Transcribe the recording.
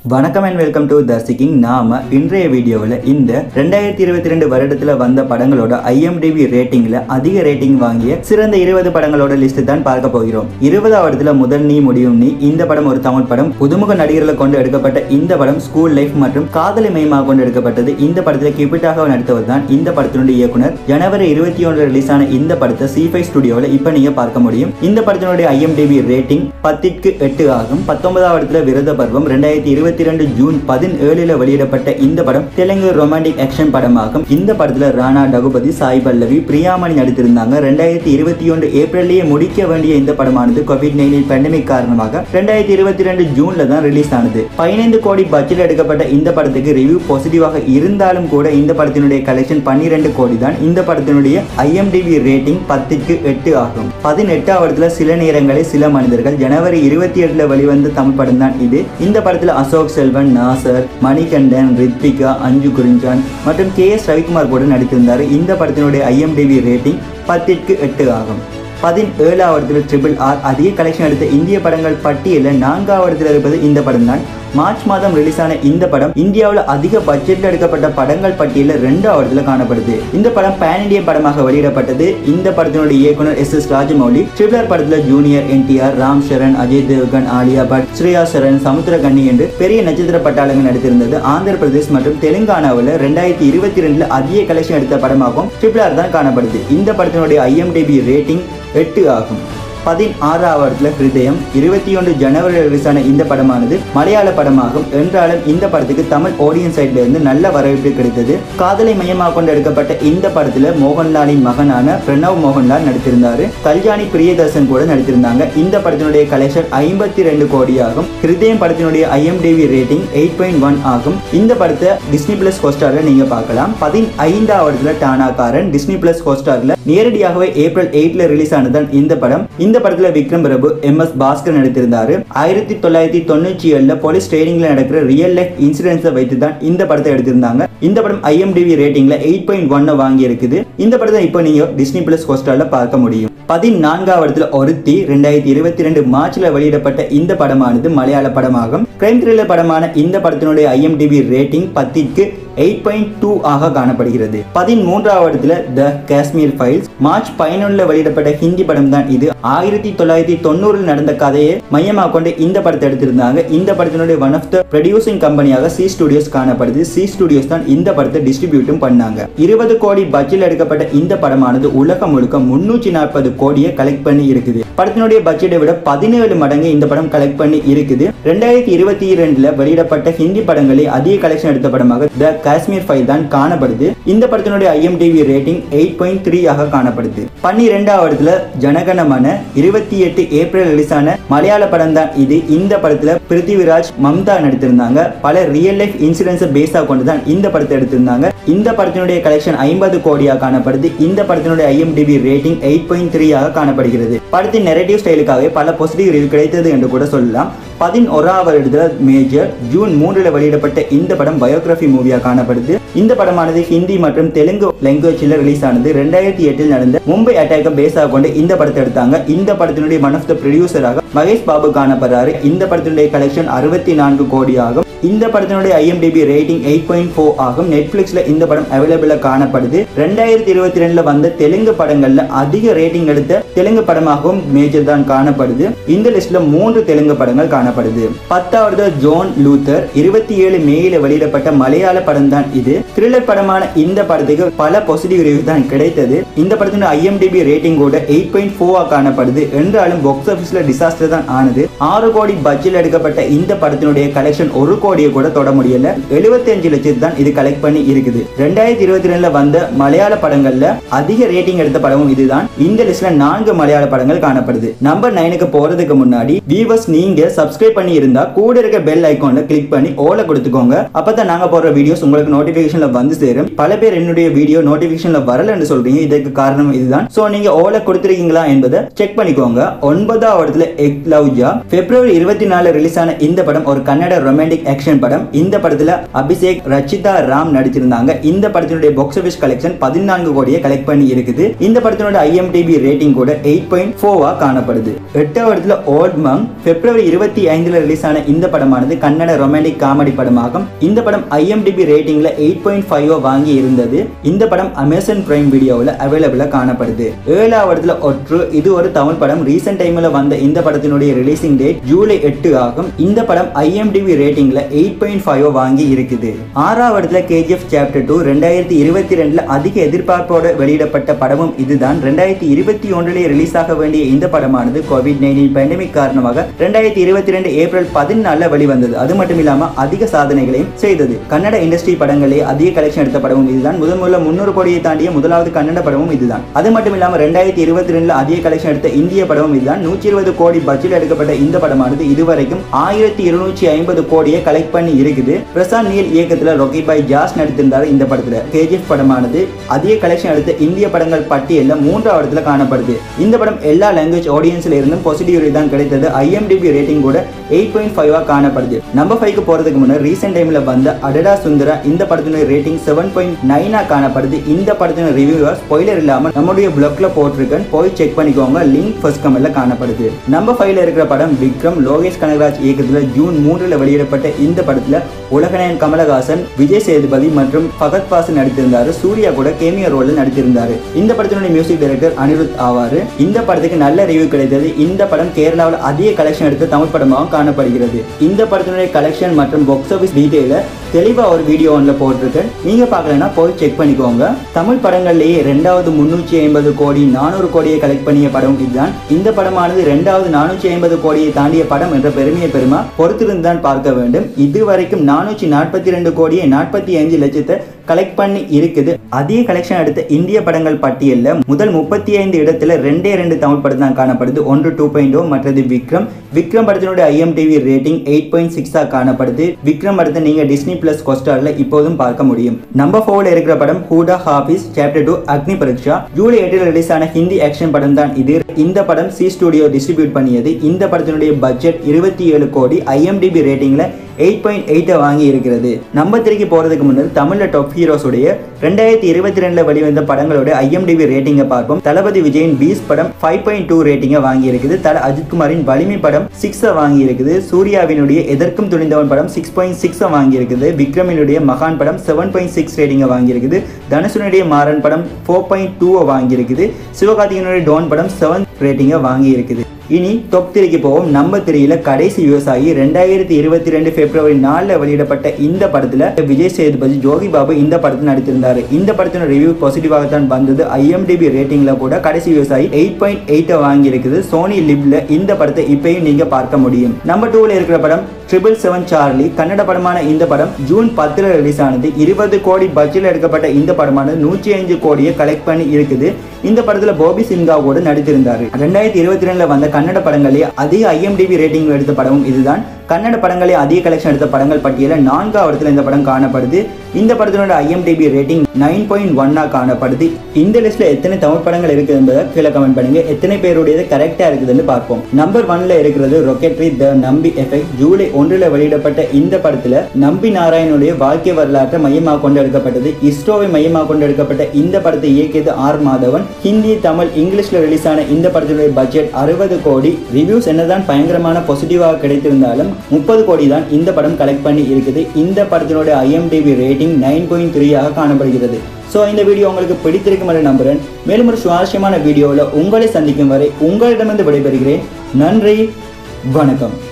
வணக்கம் and welcome to தர்சிக்கிங் நாம இன்றைய வீடியோவில் இந்த ரெண்டாயிரத்தி இருபத்தி ரெண்டு வருடத்தில் வந்த படங்களோட ஐஎம்டிபி ரேட்டிங்ல அதிக ரேட்டிங் வாங்கிய சிறந்த இருபது படங்களோட லிஸ்ட் தான் பார்க்க போகிறோம் இருபதாம் இடத்துல முதல் நீ முடியும் நீ இந்த படம் ஒரு தமிழ் படம் புதுமுக நடிகர்களை கொண்டு எடுக்கப்பட்ட இந்த படம் ஸ்கூல் லைஃப் மற்றும் காதலை மையமாக கொண்டு எடுக்கப்பட்டது இந்த படத்தில் கிபிட்டாக நடித்தவர் தான் இந்த படத்தினுடைய இயக்குனர் ஜனவரி இருபத்தி ஒன்று ரிலீஸ் ஆன இந்த படத்தை சி ஃபைவ் ஸ்டுடியோவில் இப்போ நீங்க பார்க்க முடியும் இந்த படத்தினுடைய ஐஎம்டிபி ரேட்டிங் பத்திற்கு எட்டு ஆகும் பத்தொன்பதாம் இடத்துல விரத பருவம் ரெண்டாயிரத்தி இருபத்தி ரெண்டு ஜூன் பதினேழுல வெளியிடப்பட்ட இந்த படம் தெலுங்கு ரொமான்டிக் ஆக்ஷன் படமாகும் இந்த படத்துல ராணா டகுபதி சாய் பல்லவி பிரியாமணி நடித்திருந்தாங்க ரெண்டாயிரத்தி இருபத்தி ஒன்று ஏப்ரல்லேயே முடிக்க வேண்டிய இந்த படமானது கோவிட் நைன்டீன் பேண்டமிக் காரணமாக ரெண்டாயிரத்தி இருபத்தி ரெண்டு ஜூன்ல தான் ரிலீஸ் ஆனது பதினைந்து கோடி பட்ஜெட் எடுக்கப்பட்ட இந்த படத்துக்கு ரிவ்யூ பாசிட்டிவாக இருந்தாலும் கூட இந்த படத்தினுடைய கலெக்ஷன் பன்னிரெண்டு கோடி தான் இந்த படத்தினுடைய ஐஎம்டிபி ரேட்டிங் பத்துக்கு எட்டு ஆகும் பதினெட்டாவதுல சில நேரங்களில் சில மனிதர்கள் ஜனவரி இருபத்தி எட்டுல வெளிவந்த தமிழ் படம் தான் இது இந்த படத்துல அசோக் செல்வன் நாசர் மணிகண்டன் ரித்விகா அஞ்சு குறிஞ்சான் மற்றும் கே எஸ் ரவிக்குமார் கூட நடித்திருந்தார் இந்த படத்தினுடைய ஐஎம்டிபி ரேட்டிங் பத்திற்கு எட்டு ஆகும் பதினேழாவதுல ட்ரிபிள் ஆர் அதிக கலெக்ஷன் எடுத்த இந்திய படங்கள் பட்டியலில் நான்காவதுல இருப்பது இந்த படம் தான் மார்ச் மாதம் ரிலீஸ் ஆன இந்த படம் இந்தியாவில் அதிக பட்ஜெட்ல எடுக்கப்பட்ட படங்கள் பட்டியலில் ரெண்டாவதுல காணப்படுது இந்த படம் பேன் இந்திய படமாக வெளியிடப்பட்டது இந்த படத்தினுடைய இயக்குனர் எஸ் எஸ் ராஜமௌலி ட்ரிபிளர் படத்துல ஜூனியர் என்டிஆர் ராம் சரண் அஜய் தேவ்கன் ஆலியா பட் ஸ்ரேயா சரண் சமுத்திரகன்னி என்று பெரிய நட்சத்திர பட்டாளங்கள் நடித்திருந்தது ஆந்திர பிரதேஷ் மற்றும் தெலுங்கானாவில் ரெண்டாயிரத்தி இருபத்தி ரெண்டுல அதிக கலெக்ஷன் எடுத்த படமாகவும் ட்ரிபிள் ஆர் தான் காணப்படுது இந்த படத்தினுடைய ஐஎம்டிபி ரேட்டிங் எட்டு ஆகும் பதினாறாவதுல ஹிருதயம் இருபத்தி ஒன்று ஜனவரி ரிலீஸான இந்த படமானது மலையாள படமாகும் என்றாலும் இந்த படத்துக்கு தமிழ் ஆடியன்ஸ் சைட்ல இருந்து நல்ல வரவேற்பு கிடைத்தது காதலை மையமாக கொண்டு எடுக்கப்பட்ட இந்த படத்துல மோகன்லாலின் மகனான பிரணவ் மோகன்லால் நடித்திருந்தாரு கல்யாணி பிரியதர்சன் கூட நடித்திருந்தாங்க இந்த படத்தினுடைய கலெக்ஷன் ஐம்பத்தி ரெண்டு கோடி ஆகும் ஹிருதயம் படத்தினுடைய IMDb rating eight point one ஆகும் இந்த படத்தை டிஸ்னி பிளஸ் ஹோஸ்டார்ல நீங்க பார்க்கலாம் பதினைந்தாவதுல டானாகாரன் டிஸ்னி பிளஸ் ஹோஸ்டார்ல நேரடியாகவே ஏப்ரல் எயிட்ல ரிலீஸ் ஆனதான் இந்த படம் இந்த படத்துல விக்ரம் பிரபு எம் எஸ் பாஸ்கர் நடித்திருந்தாரு ஆயிரத்தி தொள்ளாயிரத்தி தொண்ணூற்றி ஏழுல போலீஸ் ட்ரைனிங்ல நடக்கிற ரியல் லைஃப் இன்சிடென்ட்ஸை வைத்து தான் இந்த படத்தை எடுத்திருந்தாங்க இந்த படம் ஐஎம்டிவி ரேட்டிங்ல எயிட் பாயிண்ட் ஒன் வாங்கி இருக்குது இந்த படத்தை இப்போ நீங்க டிஸ்னி பிளஸ் ஹோஸ்டார்ல பார்க்க முடியும் பதினான்காவதுல ஒருத்தி ரெண்டாயிரத்தி இருபத்தி ரெண்டு மார்ச்ல வெளியிடப்பட்ட இந்த படமானது மலையாள படமாகும் கிரைம் த்ரில்லர் படமான இந்த படத்தினுடைய ஐஎம்டிபி ரேட்டிங் பத்திற்கு எயிட் பாயிண்ட் டூ ஆக காணப்படுகிறது பதிமூன்றாவதுல த காஷ்மீர் ஃபைல்ஸ் மார்ச் பதினொன்னுல வெளியிடப்பட்ட ஹிந்தி படம் தான் இது ஆயிரத்தி தொள்ளாயிரத்தி தொண்ணூறில் நடந்த கதையை மையமாக கொண்டு இந்த படத்தை எடுத்திருந்தாங்க இந்த படத்தினுடைய ஒன் ஆஃப் த ப்ரொடியூசிங் கம்பெனியாக சி ஸ்டுடியோஸ் காணப்படுது சி ஸ்டுடியோஸ் தான் இந்த படத்தை டிஸ்ட்ரிபியூட்டும் பண்ணாங்க இருபது கோடி பட்ஜெட் எடுக்கப்பட்ட இந்த படமானது உலகம் முழுக்க முன்னூற்றி நாற்பது கோடியை கலெக்ட் பண்ணி இருக்குது படத்தினுடைய பட்ஜெட்டை விட பதினேழு மடங்கு இந்த படம் கலெக்ட் பண்ணி இருக்குது ரெண்டாயிரத்தி இருபத்தி இரண்டுல வெளியிடப்பட்ட ஹிந்தி படங்களில் அதிக கலெக்ஷன் எடுத்த படமாக த காஷ்மீர் ஃபைல் தான் காணப்படுது இந்த படத்தினுடைய IMDb rating eight point three ஆக காணப்படுது பன்னிரெண்டாவதுல ஜனகணமன இருபத்தி எட்டு ஏப்ரல் ரிலீஸ் ஆன மலையாள படம் தான் இது இந்த படத்துல பிருத்திவிராஜ் மம்தா நடித்திருந்தாங்க பல ரியல் லைஃப் இன்சிடென்ட்ஸை பேஸா கொண்டு தான் இந்த படத்தை எடுத்திருந்தாங்க இந்த படத்தினுடைய கலெக்ஷன் ஐம்பது கோடியாக காணப்படுது இந்த படத்தினுடைய IMDb rating eight point three ஆக காணப்படுகிறது படத்தின் நெரட்டிவ் ஸ்டைலுக்காகவே பல பாசிட்டிவ் ரிவ்யூ கிடைத்தது என்று கூட சொல்லலாம் பதினோராவது இடத்துல மேஜர் ஜூன் மூன்றில் வெளியிடப்பட்ட இந்த படம் பயோகிராஃபி மூவியாக காணப்படுது இந்த படமானது ஹிந்தி மற்றும் தெலுங்கு லாங்குவேஜில் ரிலீஸ் ஆனது ரெண்டாயிரத்தி எட்டில் நடந்த மும்பை அட்டாக்கை பேஸாக கொண்டு இந்த படத்தை எடுத்தாங்க இந்த படத்தினுடைய ஒன் ஆஃப் த ப்ரொடியூசராக மகேஷ் பாபு காணப்படுறாரு இந்த படத்தினுடைய கலெக்ஷன் அறுபத்தி நான்கு கோடி ஆகும் இந்த படத்தினுடைய IMDb rating eight point four ஆகும் நெட்ஃபிளிக்ஸ்ல இந்த படம் அவைலபிளாக காணப்படுது ரெண்டாயிரத்தி இருபத்தி ரெண்டுல வந்த தெலுங்கு படங்கள்ல அதிக ரேட்டிங் எடுத்த தெலுங்கு படமாகவும் மேஜர் தான் காணப்படுது இந்த லிஸ்ட்ல மூன்று தெலுங்கு படங்கள் காணப்படுது பத்தாவது ஜோன் லூத்தர் இருபத்தி ஏழு மேயில வெளியிடப்பட்ட மலையாள படம் தான் இது த்ரில்லர் படமான இந்த படத்துக்கு பல பாசிட்டிவ் ரிவ்யூ தான் கிடைத்தது இந்த படத்தினுடைய ஐஎம்டிபி ரேட்டிங் கூட எயிட் பாயிண்ட் ஃபோரா காணப்படுது என்றாலும் பாக்ஸ் ஆஃபீஸ்ல டிசாஸ்டர் தான் ஆனது ஆறு கோடி பட்ஜெட் எடுக்கப்பட்ட இந்த படத்தினுடைய கலெக்ஷன் ஒரு கோடியை கூட தொட முடியல எழுபத்தி அஞ்சு லட்சத்து தான் இது கலெக்ட் பண்ணி இருக்குது ரெண்டாயிரத்தி இருபத்தி ரெண்டுல வந்த மலையாள படங்கள்ல அதிக ரேட்டிங் எடுத்த படமும் இதுதான் இந்த லிஸ்ட்ல நான்கு மலையாள படங்கள் காணப்படுது நம்பர் நைனுக்கு போறதுக்கு முன்னாடி வியூவர்ஸ் நீங்க சப்ஸ்கிரைப் பண்ணி இருந்தா கூட இருக்க பெல் ஐகான்ல கிளிக் பண்ணி ஓல கொடுத்துக்கோங்க அப்பதான் நாங்க போடுற வீடியோஸ் உங்களுக்கு நோட்டிபிகேஷன்ல வந்து சேரும் பல பேர் என்னுடைய வீடியோ நோட்டிபிகேஷன்ல வரலன்னு சொல்றீங்க இதுக்கு காரணம் இதுதான் சோ நீங்க ஓல கொடுத்துருக்கீங்களா என்பதை செக் பண்ணிக்கோங்க ஒன்பதாவதுல எக் லவ்ஜா பிப்ரவரி இருபத்தி நாலு ரிலீஸ் ஆன இந்த படம் ஒரு கன்னட ரொமான்டிக் ஆக்ஷன் படம் இந்த படத்துல அபிஷேக் ரச்சிதா ராம் நடிச்சிருந்தாங்க இந்த படத்தினுடைய பாக்ஸ் ஆஃபீஸ் கலெக்ஷன் பதினான்கு கோடியை கலெக்ட் பண்ணி இருக்குது இந்த படத்தினுடைய ஐஎம்டிபி ரேட்டிங் கூட எயிட் பாயிண்ட் ஃபோவா காணப்படுது எட்டாவது இடத்துல ஓல்ட் மங் பிப்ரவரி இருபத்தி ஐந்துல ரிலீஸ் ஆன இந்த படமானது கன்னட ரொமான்டிக் காமெடி படமாகும் இந்த படம் ஐஎம்டிபி ரேட்டிங்ல எயிட் பாயிண்ட் ஃபைவ் வாங்கி இருந்தது இந்த படம் அமேசான் பிரைம் வீடியோவில் அவைலபிளா காணப்படுது ஏழாவதுல ஒற்று இது ஒரு தமிழ் படம் ரீசெண்ட் டைம்ல வந்த இந்த படத்தினுடைய ரிலீசிங் டேட் ஜூலை எட்டு ஆகும் இந்த படம் ஐஎம்டிபி ரேட்டிங்ல எயிட் பாயிண்ட் ஃபைவ் வாங்கி இருக்குது ஆறாவதுல கேஜிஎஃப் சாப்டர் டூ ரெண்டாயிரத்தி இருபத்தி ரெண்டுல அதிக எதிர்பார்ப்போட வெளியிடப்பட்ட படமும் இதுதான் ரெண்டாயிரத்தி இருபத்தி ஒன்றிலே ரிலீஸ் ஆக வேண்டிய இந்த படமானது கோவிட் நைன்டீன் பேண்டமிக் காரணமாக ரெண்டாயிரத்தி இருபத்தி ரெண்டு ஏப்ரல் பதினாலுல வெளிவந்தது அது மட்டும் இல்லாம அதிக சாதனைகளையும் செய்தது கன்னட இண்டஸ்ட்ரி படங்களே அதிக கலெக்ஷன் எடுத்த படமும் இதுதான் முதன் முதல்ல முன்னூறு கோடியை தாண்டிய முதலாவது கன்னட படமும் இதுதான் அது மட்டும் இல்லாம ரெண்டாயிரத்தி இருபத்தி ரெண்டுல அதிக கலெக்ஷன் எடுத்த இந்திய படமும் இதுதான் நூற்றி இருபது கோடி பட்ஜெட் எடுக்கப்பட்ட இந்த படமானது இதுவரைக்கும் ஆயிரத்தி இருநூற்றி ஐம்பது கோடியை கலெக்ட் பண்ணி இருக்குது பிரசாந்த் நீல் இயக்கத்துல ரொக்கி பாய் ஜாஸ் நடித்திருந்தார் இந்த படத்துல கேஜிஎஃப் படமானது அதிக கலெக்ஷன் எடுத்த இந்திய படங்கள் பட்டியலில் மூன்றாவது இடத்துல காணப்படுது இந்த படம் எல்லா லாங்குவேஜ் ஆடியன்ஸ்ல இருந்தும் பாசிட்டிவ் ரேட் தான் கிடைத்தது ஐஎம்டிபி ரேட்டிங் கூட எயிட் பாயிண்ட் ஃபைவா காணப்படுது நம்பர் ஃபைவ்க்கு போறதுக்கு முன்னாடி ரீசெண்ட் டைம்ல வந்த அடடா சுந்தரா இந்த படத்தினுடைய ரேட்டிங் செவன் பாயிண்ட் நைனா காணப்படுது இந்த படத்தின ரிவ்யூவர் ஸ்பாயிலர் இல்லாம நம்முடைய பிளாக்ல போட்டிருக்கேன் போய் செக் பண்ணிக்கோங்க லிங்க் ஃபர்ஸ்ட் கமெண்ட்ல காணப்படுது நம்பர் ஃபைவ்ல இருக்கிற படம் விக்ரம் லோகேஷ் கனகராஜ் இயக்கத்துல ஜூன் மூன்றுல வெளியிடப்பட்ட இந்த படத்துல உலகநாயன் கமலஹாசன் விஜய் சேதுபதி மற்றும் பகத் பாசன் நடித்திருந்தாரு சூர்யா கூட கேமியோ ரோல்ல நடித்திருந்தாரு இந்த படத்தினுடைய மியூசிக் டைரக்டர் அனிருத் ஆவாரு இந்த படத்துக்கு நல்ல ரிவ்யூ கிடைத்தது இந்த படம் கேரளாவில் அதிக கலெக்ஷன் எடுத்த தமிழ் படமாக காணப்படுகிறது இந்த படத்தினுடைய கலெக்ஷன் மற்றும் பாக்ஸ் ஆஃபீஸ் டீடைல தெளிவா ஒரு வீடியோ ஒன்ல போட்டிருக்கேன் நீங்க பார்க்கலன்னா போய் செக் பண்ணிக்கோங்க தமிழ் படங்கள்லேயே ரெண்டாவது முன்னூற்றி ஐம்பது கோடி நானூறு கோடியை கலெக்ட் பண்ணிய படம் இதுதான் இந்த படமானது ரெண்டாவது நானூற்றி ஐம்பது கோடியை தாண்டிய படம் என்ற பெருமையை பெருமா பொறுத்திருந்து தான் பார்க்க வேண்டும் இதுவரைக்கும் நானூற்றி நாற்பத்தி ரெண்டு கோடியே நாற்பத்தி அஞ்சு லட்சத்தை கலெக்ட் பண்ணி இருக்குது அதிக கலெக்ஷன் எடுத்த இந்திய படங்கள் பட்டியலில் முதல் முப்பத்தி ஐந்து இடத்துல ரெண்டே ரெண்டு தமிழ் படம் தான் காணப்படுது ஒன்று டூ பாயிண்ட் ஓ மற்றது விக்ரம் விக்ரம் படத்தினுடைய ஐஎம்டிவி ரேட்டிங் எயிட் பாயிண்ட் சிக்ஸா காணப்படுது விக்ரம் படத்தை நீங்க டிஸ்னி பிளஸ் கொஸ்டார்ல இப்போதும் பார்க்க முடியும் நம்பர் ஃபோர்ல இருக்கிற படம் ஹூடா ஹாபிஸ் சாப்டர் டூ அக்னி பரீட்சா ஜூலை எட்டில் ரிலீஸ் ஆன ஹிந்தி ஆக்ஷன் படம் தான் இது இந்த படம் சி ஸ்டுடியோ டிஸ்ட்ரிபியூட் பண்ணியது இந்த படத்தினுடைய பட்ஜெட் இருபத்தி ஏழு கோடி ஐஎம்டிபி ரேட்டிங்ல எயிட் பாயிண்ட் எயிட்டை வாங்கி இருக்கிறது நம்பர் த்ரீக்கு போறதுக்கு முன்னாடி தமிழ்ல டாப் ஹீரோஸுடைய ரெண்டாயிரத்தி இருபத்தி ரெண்டுல வெளிவந்த படங்களோட ஐஎம்டிபி ரேட்டிங்கை பார்ப்போம் தளபதி விஜயின் பீஸ் படம் ஃபைவ் பாயிண்ட் டூ ரேட்டிங்கை வாங்கி இருக்குது தல அஜித்குமாரின் வலிமை படம் சிக்ஸை வாங்கி இருக்குது சூர்யாவினுடைய எதற்கும் துணிந்தவன் படம் சிக்ஸ் பாயிண்ட் சிக்ஸை வாங்கி இருக்குது விக்ரமினுடைய மகான் படம் செவன் பாயிண்ட் சிக்ஸ் ரேட்டிங்கை வாங்கி இருக்குது தனுஷனுடைய மாறன் படம் ஃபோர் பாயிண்ட் டூவை வாங்கி இருக்குது சிவகார்த்திகனுடைய டோன் படம் செவன் ரேட்டிங்கை வாங்கி இருக்குது இனி தொப் திரைக்கு போவோம் நம்பர் திரையில கடைசி விவசாயி ரெண்டாயிரத்தி இருபத்தி ரெண்டு பிப்ரவரி நாலில் வெளியிடப்பட்ட இந்த படத்துல விஜய் சேதுபதி ஜோகி பாபு இந்த படத்தில் நடித்திருந்தாரு இந்த படத்தின ரிவ்யூ பாசிட்டிவாகத்தான் வந்தது ஐஎம்டிபி ரேட்டிங்ல கூட கடைசி விவசாயி எயிட் பாயிண்ட் எயிட்டை வாங்கி இருக்குது சோனி லிப்ல இந்த படத்தை இப்பயும் நீங்க பார்க்க முடியும் நம்பர் டூவில் இருக்கிற படம் ட்ரிபிள் செவன் சார்லி கன்னட படமான இந்த படம் ஜூன் பத்தில் ரிலீஸ் ஆனது இருபது கோடி பட்ஜெட் எடுக்கப்பட்ட இந்த படமானது நூற்றி ஐந்து கோடியை கலெக்ட் பண்ணி இருக்குது இந்த படத்துல போபி சிம்கா கூட நடித்திருந்தாரு ரெண்டாயிரத்தி இருபத்தி ரெண்டுல வந்த கன்னட படங்களே அதிக ஐஎம்டிபி ரேட்டிங் எடுத்த படமும் இதுதான் கன்னட படங்களே அதிக கலெக்ஷன் எடுத்த படங்கள் பட்டியலில் நான்காவது இந்த படம் காணப்படுது இந்த படத்தினோட ஐஎம்டிபி ரேட்டிங் நைன் பாயிண்ட் ஒன்னா காணப்படுது இந்த லிஸ்ட்ல எத்தனை தமிழ் படங்கள் இருக்குது என்பதை கீழே கமெண்ட் பண்ணுங்க எத்தனை பேருடையது கரெக்டா இருக்குதுன்னு பார்ப்போம் நம்பர் ஒன்ல இருக்கிறது ரொக்கெட்ரி த நம்பி எஃபெக்ட் ஜூலை ஒன்றில் வெளியிடப்பட்ட இந்த படத்துல நம்பி நாராயணுடைய வாழ்க்கை வரலாற்றை மையமாக கொண்டு எடுக்கப்பட்டது இஸ்ரோவை மையமாக கொண்டு எடுக்கப்பட்ட இந்த படத்தை இயக்கியது ஆர் மாதவன் ஹிந்தி தமிழ் இங்கிலீஷ்ல ரிலீஸ் ஆன இந்த படத்தினுடைய பட்ஜெட் அறுபது கோடி ரிவ்யூஸ் என்னதான் பயங்கரமான பாசிட்டிவாக கிடைத்திருந்தாலும் முப்பது கோடி தான் இந்த படம் கலெக்ட் பண்ணி இருக்குது இந்த படத்தினுடைய ஐஎம்டிபி ரேட்டிங் நைன் பாயிண்ட் த்ரீயாக காணப்படுகிறது ஸோ இந்த வீடியோ உங்களுக்கு பிடித்திருக்கும் என்று நம்புகிறேன் மேலும் ஒரு சுவாரஸ்யமான வீடியோவில் உங்களை சந்திக்கும் வரை உங்களிடமிருந்து விடைபெறுகிறேன் நன்றி வணக்கம்